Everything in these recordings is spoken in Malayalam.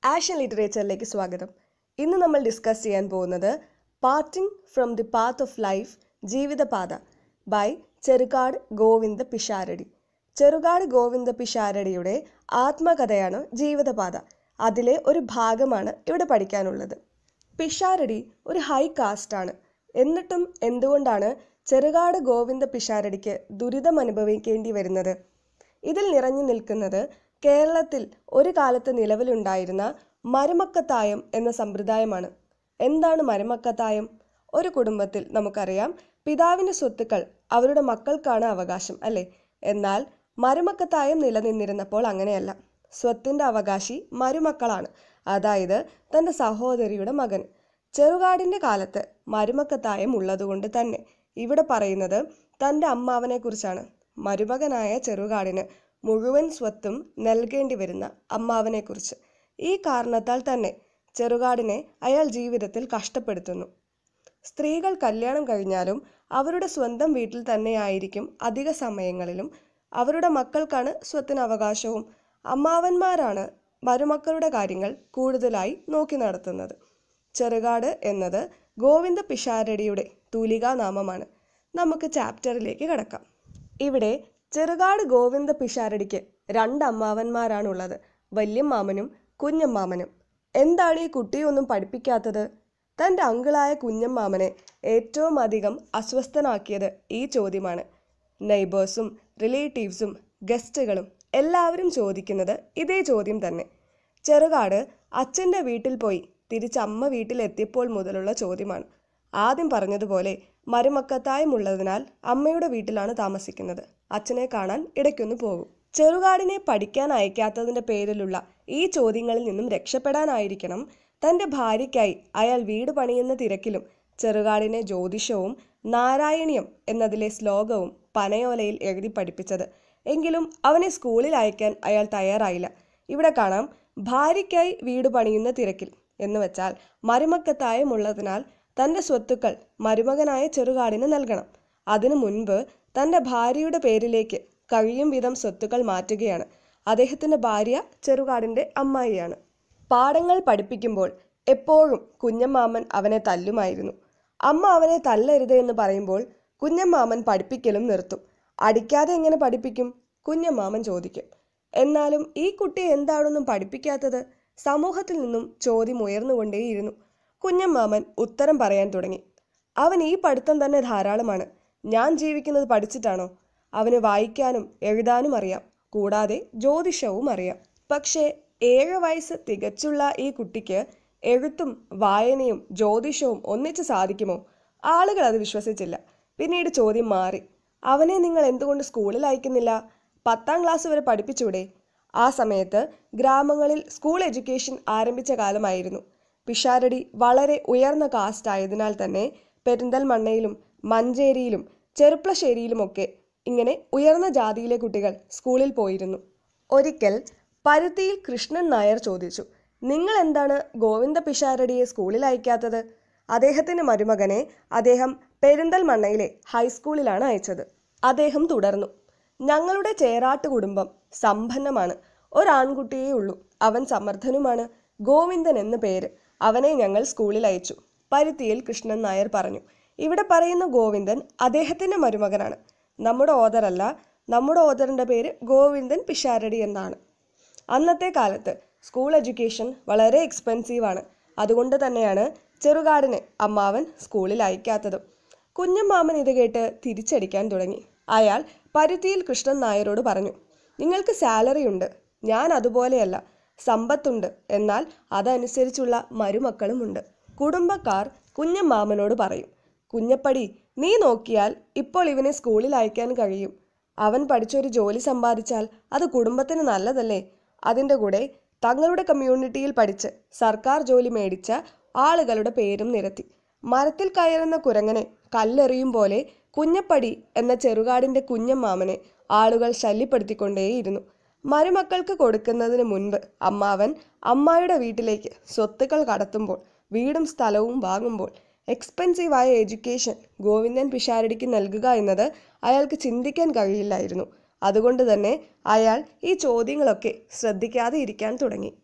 ആഷൻ ലിറ്ററേച്ചറിലേക്ക് സ്വാഗതം ഇന്ന് നമ്മൾ ഡിസ്കസ് ചെയ്യാൻ പോകുന്നത് parting from the path of life Jeevithapatha by Cherukad Govinda Pisharody Cherukad Govinda പിഷാരടിയുടെ ആത്മകഥയാണ് ജീവിതപാത അതിലെ ഒരു ഭാഗമാണ് ഇവിടെ പഠിക്കാനുള്ളത് പിഷാരടി ഒരു ഹൈ കാസ്റ്റ് ആണ് എന്നിട്ടും എന്തുകൊണ്ടാണ് ചെറുകാട് ഗോവിന്ദ പിഷാരടിക്ക് ദുരിതം അനുഭവിക്കേണ്ടി വരുന്നത് ഇതിൽ നിറഞ്ഞു നിൽക്കുന്നത് കേരളത്തിൽ ഒരു കാലത്ത് നിലവിലുണ്ടായിരുന്ന മരുമക്കത്തായം എന്ന സമ്പ്രദായമാണ് എന്താണ് മരുമക്കത്തായം ഒരു കുടുംബത്തിൽ നമുക്കറിയാം പിതാവിൻ്റെ സ്വത്തുക്കൾ അവരുടെ മക്കൾക്കാണ് അവകാശം അല്ലേ എന്നാൽ മരുമക്കത്തായം നിലനിന്നിരുന്നപ്പോൾ അങ്ങനെയല്ല സ്വത്തിൻ്റെ അവകാശി മരുമക്കളാണ് അതായത് തൻ്റെ സഹോദരിയുടെ മകൻ ചെറുകാടിൻ്റെ കാലത്ത് മരുമക്കത്തായം ഉള്ളതുകൊണ്ട് തന്നെ ഇവിടെ പറയുന്നത് തൻ്റെ അമ്മാവനെ കുറിച്ചാണ് മരുമകനായ ചെറുകാടിന് മുഴുവൻ സ്വത്തും നൽകേണ്ടി വരുന്ന അമ്മാവനെക്കുറിച്ച് ഈ കാരണത്താൽ തന്നെ ചെറുകാടിനെ അയാൾ ജീവിതത്തിൽ കഷ്ടപ്പെടുത്തുന്നു സ്ത്രീകൾ കല്യാണം കഴിഞ്ഞാലും അവരുടെ സ്വന്തം വീട്ടിൽ തന്നെയായിരിക്കും അധിക സമയങ്ങളിലും അവരുടെ മക്കൾക്കാണ് സ്വത്തിന് അവകാശവും അമ്മാവന്മാരാണ് മരുമക്കളുടെ കാര്യങ്ങൾ കൂടുതലായി നോക്കി നടത്തുന്നത് ചെറുകാട് എന്നത് ഗോവിന്ദ പിഷാരടിയുടെ തൂലികാനാമമാണ് നമുക്ക് ചാപ്റ്ററിലേക്ക് കടക്കാം ഇവിടെ ചെറുകാട് ഗോവിന്ദ പിഷാരടിക്ക് രണ്ട് അമ്മാവന്മാരാണുള്ളത് വല്യമ്മാമനും കുഞ്ഞമ്മാമനും എന്താണ് ഈ കുട്ടിയൊന്നും പഠിപ്പിക്കാത്തത് തൻ്റെ അങ്കിളായ കുഞ്ഞമ്മാമനെ ഏറ്റവും അധികം അസ്വസ്ഥനാക്കിയത് ഈ ചോദ്യമാണ് നെയ്ബേഴ്സും റിലേറ്റീവ്സും ഗസ്റ്റുകളും എല്ലാവരും ചോദിക്കുന്നത് ഇതേ ചോദ്യം തന്നെ ചെറുകാട് അച്ഛൻ്റെ വീട്ടിൽ പോയി തിരിച്ച് അമ്മ വീട്ടിലെത്തിയപ്പോൾ മുതലുള്ള ചോദ്യമാണ് ആദ്യം പറഞ്ഞതുപോലെ മരുമക്കത്തായമുള്ളതിനാൽ അമ്മയുടെ വീട്ടിലാണ് താമസിക്കുന്നത് അച്ഛനെ കാണാൻ ഇടയ്ക്കൊന്ന് പോകും ചെറുകാടിനെ പഠിക്കാൻ അയക്കാത്തതിൻ്റെ പേരിലുള്ള ഈ ചോദ്യങ്ങളിൽ നിന്നും രക്ഷപ്പെടാനായിരിക്കണം തൻ്റെ ഭാര്യയ്ക്കായി അയാൾ വീട് പണിയുന്ന തിരക്കിലും ചെറുകാടിനെ ജ്യോതിഷവും നാരായണീയം എന്നതിലെ ശ്ലോകവും പനയോലയിൽ എഴുതി പഠിപ്പിച്ചത് എങ്കിലും അവനെ സ്കൂളിൽ അയക്കാൻ അയാൾ തയ്യാറായില്ല ഇവിടെ കാണാം ഭാര്യയ്ക്കായി വീട് പണിയുന്ന തിരക്കിൽ എന്ന് വെച്ചാൽ മരുമക്കത്തായമുള്ളതിനാൽ തൻ്റെ സ്വത്തുക്കൾ മരുമകനായ ചെറുകാടിന് നൽകണം അതിനു മുൻപ് തൻ്റെ ഭാര്യയുടെ പേരിലേക്ക് കഴിയും വിധം സ്വത്തുക്കൾ മാറ്റുകയാണ് അദ്ദേഹത്തിൻ്റെ ഭാര്യ ചെറുകാടിൻ്റെ അമ്മായിയാണ് പാഠങ്ങൾ പഠിപ്പിക്കുമ്പോൾ എപ്പോഴും കുഞ്ഞമ്മാമൻ അവനെ തല്ലുമായിരുന്നു അമ്മ അവനെ തല്ലരുത് എന്ന് പറയുമ്പോൾ കുഞ്ഞമ്മാമൻ പഠിപ്പിക്കലും നിർത്തും അടിക്കാതെ എങ്ങനെ പഠിപ്പിക്കും കുഞ്ഞമ്മാമൻ ചോദിക്കും എന്നാലും ഈ കുട്ടിയെ എന്താണൊന്നും പഠിപ്പിക്കാത്തത് സമൂഹത്തിൽ നിന്നും ചോദ്യം ഉയർന്നുകൊണ്ടേയിരുന്നു കുഞ്ഞമ്മാമൻ ഉത്തരം പറയാൻ തുടങ്ങി അവൻ ഈ പഠിത്തം തന്നെ ധാരാളമാണ് ഞാൻ ജീവിക്കുന്നത് പഠിച്ചിട്ടാണോ അവന് വായിക്കാനും എഴുതാനും അറിയാം കൂടാതെ ജ്യോതിഷവും അറിയാം പക്ഷേ ഏഴ് വയസ്സ് തികച്ചുള്ള ഈ കുട്ടിക്ക് എഴുത്തും വായനയും ജ്യോതിഷവും ഒന്നിച്ച് സാധിക്കുമോ ആളുകൾ അത് വിശ്വസിച്ചില്ല പിന്നീട് ചോദ്യം മാറി അവനെ നിങ്ങൾ എന്തുകൊണ്ട് സ്കൂളിൽ അയക്കുന്നില്ല പത്താം ക്ലാസ് വരെ പഠിപ്പിച്ചൂടെ ആ സമയത്ത് ഗ്രാമങ്ങളിൽ സ്കൂൾ എഡ്യൂക്കേഷൻ ആരംഭിച്ച കാലമായിരുന്നു പിഷാരടി വളരെ ഉയർന്ന കാസ്റ്റ് ആയതിനാൽ തന്നെ പെരിന്തൽമണ്ണയിലും മഞ്ചേരിയിലും ചെറുപ്ലശ്ശേരിയിലുമൊക്കെ ഇങ്ങനെ ഉയർന്ന ജാതിയിലെ കുട്ടികൾ സ്കൂളിൽ പോയിരുന്നു ഒരിക്കൽ പരുത്തിയിൽ കൃഷ്ണൻ നായർ ചോദിച്ചു നിങ്ങൾ എന്താണ് ഗോവിന്ദ പിഷാരടിയെ സ്കൂളിൽ അയക്കാത്തത് അദ്ദേഹത്തിൻ്റെ മരുമകനെ അദ്ദേഹം പെരിന്തൽമണ്ണയിലെ ഹൈസ്കൂളിലാണ് അയച്ചത് അദ്ദേഹം തുടർന്നു ഞങ്ങളുടെ ചേറാട്ട് കുടുംബം സമ്പന്നമാണ് ഒരാൺകുട്ടിയേ ഉള്ളൂ അവൻ സമർത്ഥനുമാണ് ഗോവിന്ദൻ എന്ന പേര് അവനെ ഞങ്ങൾ സ്കൂളിൽ അയച്ചു പരുത്തിയിൽ കൃഷ്ണൻ നായർ പറഞ്ഞു ഇവിടെ പറയുന്ന ഗോവിന്ദൻ അദ്ദേഹത്തിൻ്റെ മരുമകനാണ് നമ്മുടെ ഓദറല്ല നമ്മുടെ ഓദറിൻ്റെ പേര് ഗോവിന്ദൻ പിഷാരടി എന്നാണ് അന്നത്തെ കാലത്ത് സ്കൂൾ എഡ്യൂക്കേഷൻ വളരെ എക്സ്പെൻസീവ് ആണ് അതുകൊണ്ട് തന്നെയാണ് ചെറുകാടിനെ അമ്മാവൻ സ്കൂളിൽ അയക്കാത്തതും കുഞ്ഞമ്മാമൻ ഇത് കേട്ട് തിരിച്ചടിക്കാൻ തുടങ്ങി അയാൾ പരുത്തിയിൽ കൃഷ്ണൻ നായരോട് പറഞ്ഞു നിങ്ങൾക്ക് സാലറി ഉണ്ട് ഞാൻ അതുപോലെയല്ല സമ്പത്തുണ്ട് എന്നാൽ അതനുസരിച്ചുള്ള മരുമക്കളുമുണ്ട് കുടുംബക്കാർ കുഞ്ഞമ്മാമനോട് പറയും കുഞ്ഞപ്പടി നീ നോക്കിയാൽ ഇപ്പോൾ ഇവനെ സ്കൂളിൽ അയക്കാൻ കഴിയും അവൻ പഠിച്ചൊരു ജോലി സമ്പാദിച്ചാൽ അത് കുടുംബത്തിന് നല്ലതല്ലേ അതിൻ്റെ കൂടെ തങ്ങളുടെ കമ്മ്യൂണിറ്റിയിൽ പഠിച്ച് സർക്കാർ ജോലി മേടിച്ച ആളുകളുടെ പേരും നിരത്തി മരത്തിൽ കയറുന്ന കുരങ്ങനെ കല്ലെറിയും പോലെ കുഞ്ഞപ്പടി എന്ന ചെറുകാടിൻ്റെ കുഞ്ഞമ്മാമനെ ആളുകൾ ശല്യപ്പെടുത്തിക്കൊണ്ടേയിരുന്നു മരുമക്കൾക്ക് കൊടുക്കുന്നതിന് മുൻപ് അമ്മാവൻ അമ്മായിയുടെ വീട്ടിലേക്ക് സ്വത്തുക്കൾ കടത്തുമ്പോൾ വീടും സ്ഥലവും വാങ്ങുമ്പോൾ എക്സ്പെൻസീവായ എഡ്യൂക്കേഷൻ ഗോവിന്ദൻ പിഷാരടിക്ക് നൽകുക എന്നത് അയാൾക്ക് ചിന്തിക്കാൻ കഴിയില്ലായിരുന്നു അതുകൊണ്ട് തന്നെ അയാൾ ഈ ചോദ്യങ്ങളൊക്കെ ശ്രദ്ധിക്കാതെ ഇരിക്കാൻ തുടങ്ങി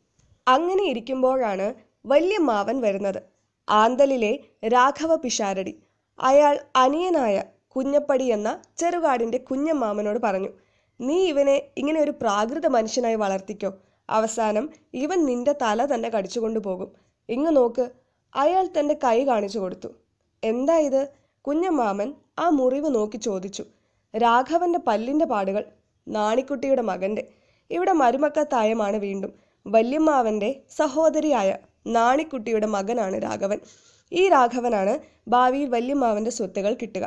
അങ്ങനെ ഇരിക്കുമ്പോഴാണ് വല്യമ്മാവൻ വരുന്നത് ആന്തലിലെ രാഘവ പിഷാരടി അയാൾ അനിയനായ കുഞ്ഞപ്പടി എന്ന ചെറുകാടിൻ്റെ കുഞ്ഞമ്മാമനോട് പറഞ്ഞു നീ ഇവനെ ഇങ്ങനെ ഒരു പ്രാകൃത മനുഷ്യനായി വളർത്തിക്കോ അവസാനം ഇവൻ നിന്റെ തല തന്നെ കടിച്ചുകൊണ്ടു പോകും ഇങ്ങ് നോക്ക് അയാൾ തൻ്റെ കൈ കാണിച്ചു കൊടുത്തു എന്താ ഇത് കുഞ്ഞമ്മാമൻ ആ മുറിവ് നോക്കി ചോദിച്ചു രാഘവന്റെ പല്ലിന്റെ പാടുകൾ നാണിക്കുട്ടിയുടെ മകന്റെ ഇവിടെ മരുമക്കത്തായമാണ് വീണ്ടും വല്യമ്മാവന്റെ സഹോദരിയായ നാണിക്കുട്ടിയുടെ മകനാണ് രാഘവൻ ഈ രാഘവനാണ് ഭാവിയിൽ വല്യമ്മാവന്റെ സ്വത്തുകൾ കിട്ടുക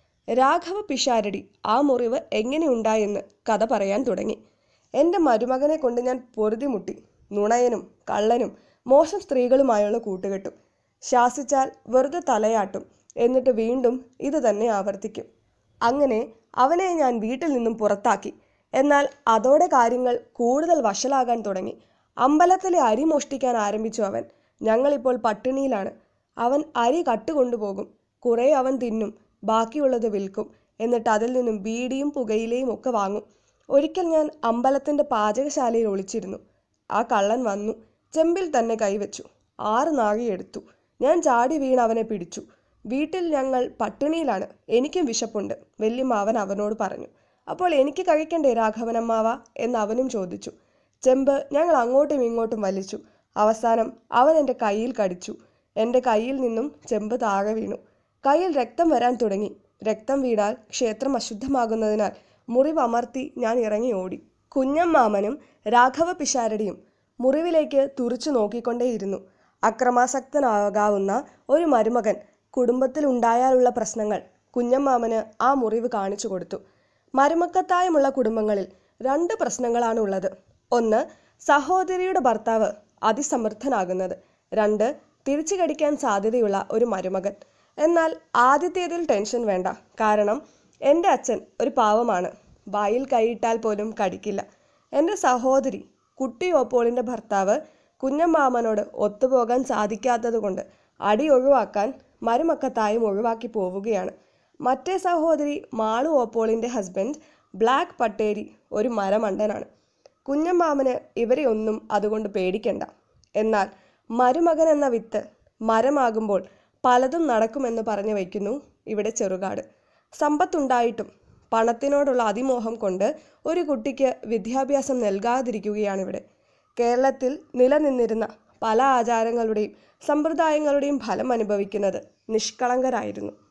രാഘവ പിഷാരടി ആ മുറിവ് എങ്ങനെയുണ്ടായെന്ന് കഥ പറയാൻ തുടങ്ങി എൻ്റെ മരുമകനെ കൊണ്ട് ഞാൻ പൊറുതിമുട്ടി നുണയനും കള്ളനും മോശം സ്ത്രീകളുമായുള്ള കൂട്ടുകെട്ടും ശാസിച്ചാൽ വെറുതെ തലയാട്ടും എന്നിട്ട് വീണ്ടും ഇത് തന്നെ ആവർത്തിക്കും അങ്ങനെ അവനെ ഞാൻ വീട്ടിൽ നിന്നും പുറത്താക്കി എന്നാൽ അതോടെ കാര്യങ്ങൾ കൂടുതൽ വഷളാകാൻ തുടങ്ങി അമ്പലത്തിലെ അരി മോഷ്ടിക്കാൻ ആരംഭിച്ചു അവൻ ഞങ്ങളിപ്പോൾ പട്ടിണിയിലാണ് അവൻ അരി കട്ടുകൊണ്ടുപോകും കുറേ അവൻ തിന്നും ബാക്കിയുള്ളത് വിൽക്കും എന്നിട്ട് അതിൽ നിന്നും ബീഡിയും പുകയിലയും ഒക്കെ വാങ്ങും ഒരിക്കൽ ഞാൻ അമ്പലത്തിൻ്റെ പാചകശാലയിൽ ഒളിച്ചിരുന്നു ആ കള്ളൻ വന്നു ചെമ്പിൽ തന്നെ കൈവച്ചു ആറ് നാഴിയെടുത്തു ഞാൻ ചാടി വീണ് അവനെ പിടിച്ചു വീട്ടിൽ ഞങ്ങൾ പട്ടിണിയിലാണ് എനിക്കും വിശപ്പുണ്ട് വല്യമ്മാവൻ അവനോട് പറഞ്ഞു അപ്പോൾ എനിക്ക് കഴിക്കണ്ടേ രാഘവനമ്മാവ എന്ന് അവനും ചോദിച്ചു ചെമ്പ് ഞങ്ങൾ അങ്ങോട്ടും ഇങ്ങോട്ടും വലിച്ചു അവസാനം അവൻ എൻ്റെ കയ്യിൽ കടിച്ചു എൻ്റെ കയ്യിൽ നിന്നും ചെമ്പ് താഴെ വീണു കയ്യിൽ രക്തം വരാൻ തുടങ്ങി രക്തം വീണാൽ ക്ഷേത്രം അശുദ്ധമാകുന്നതിനാൽ മുറിവ് അമർത്തി ഞാൻ ഇറങ്ങി ഓടി കുഞ്ഞമ്മാമനും രാഘവ പിഷാരടിയും മുറിവിലേക്ക് തുറിച്ചു നോക്കിക്കൊണ്ടേയിരുന്നു അക്രമാസക്തനാകാവുന്ന ഒരു മരുമകൻ കുടുംബത്തിലുണ്ടായാലുള്ള പ്രശ്നങ്ങൾ കുഞ്ഞമ്മാമന് ആ മുറിവ് കാണിച്ചു കൊടുത്തു മരുമക്കത്തായമുള്ള കുടുംബങ്ങളിൽ രണ്ട് പ്രശ്നങ്ങളാണ് ഉള്ളത് ഒന്ന് സഹോദരിയുടെ ഭർത്താവ് അതിസമർത്ഥനാകുന്നത് രണ്ട് തിരിച്ചു കടിക്കാൻ സാധ്യതയുള്ള ഒരു മരുമകൻ എന്നാൽ ആദ്യത്തേതിൽ ടെൻഷൻ വേണ്ട കാരണം എൻ്റെ അച്ഛൻ ഒരു പാവമാണ് വായിൽ കൈയിട്ടാൽ പോലും കടിക്കില്ല എൻ്റെ സഹോദരി കുട്ടി ഓപ്പോളിൻ്റെ ഭർത്താവ് കുഞ്ഞമ്മാമനോട് ഒത്തുപോകാൻ സാധിക്കാത്തതുകൊണ്ട് അടി ഒഴിവാക്കാൻ മരുമക്കത്തായും ഒഴിവാക്കി പോവുകയാണ് മറ്റേ സഹോദരി മാളു ഓപ്പോളിൻ്റെ ഹസ്ബൻഡ് ബ്ലാക്ക് പട്ടേരി ഒരു മരമണ്ടനാണ് കുഞ്ഞമ്മാമന് ഇവരെ ഒന്നും അതുകൊണ്ട് പേടിക്കണ്ട എന്നാൽ മരുമകൻ എന്ന വിത്ത് മരമാകുമ്പോൾ പലതും നടക്കുമെന്ന് പറഞ്ഞു വയ്ക്കുന്നു ഇവിടെ ചെറുകാട് സമ്പത്തുണ്ടായിട്ടും പണത്തിനോടുള്ള അതിമോഹം കൊണ്ട് ഒരു കുട്ടിക്ക് വിദ്യാഭ്യാസം നൽകാതിരിക്കുകയാണിവിടെ കേരളത്തിൽ നിലനിന്നിരുന്ന പല ആചാരങ്ങളുടെയും സമ്പ്രദായങ്ങളുടെയും ഫലം അനുഭവിക്കുന്നത് നിഷ്കളങ്കരായിരുന്നു